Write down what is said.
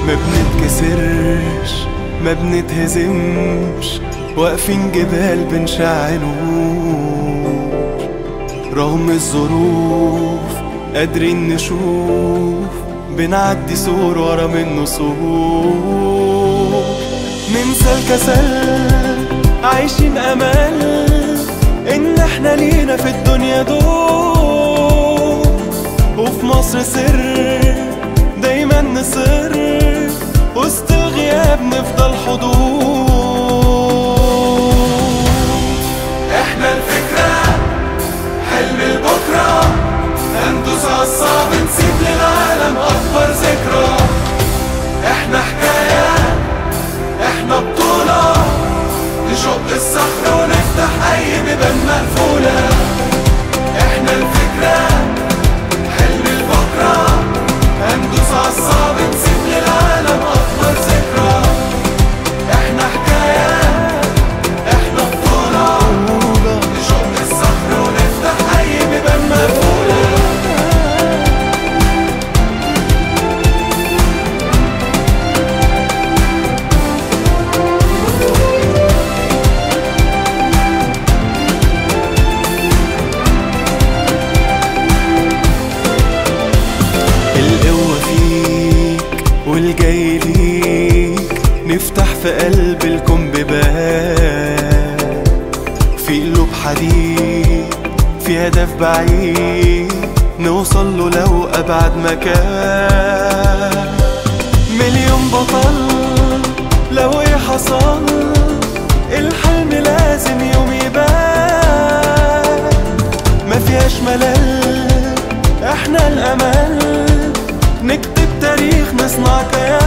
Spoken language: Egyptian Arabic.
ما بنتكسرش ما بنتهزمش واقفين جبال بنشع نور رغم الظروف قادرين نشوف بنعدي سور ورا منه سور ننسى الكسل عايشين امل ان احنا لينا في الدنيا دور وفي مصر سر دايما نصر وسط الغياب نفضل حضور احنا الفكرة حلم البكرة هندوس عالصعب نسيب للعالم أكبر ذكرى احنا حكاية احنا بطولة نشق الصخر ونفتح أي بيبان مقفولة احنا الفكرة حلم البكرة هندوس عالصعب نسيب للعالم أكبر ذكرى احنا حكاية احنا بطولة نشق الصخر ونفتح أي بيبان مقفولة القوة فيك والجاي ليك نفتح في قلب الكون بيبان في قلوب حديد في هدف بعيد نوصل له لو أبعد مكان مليون بطل لو ايه حصل الحلم لازم يوم يبان ما فيهاش ملل احنا الامل نكتب تاريخ نصنع كيان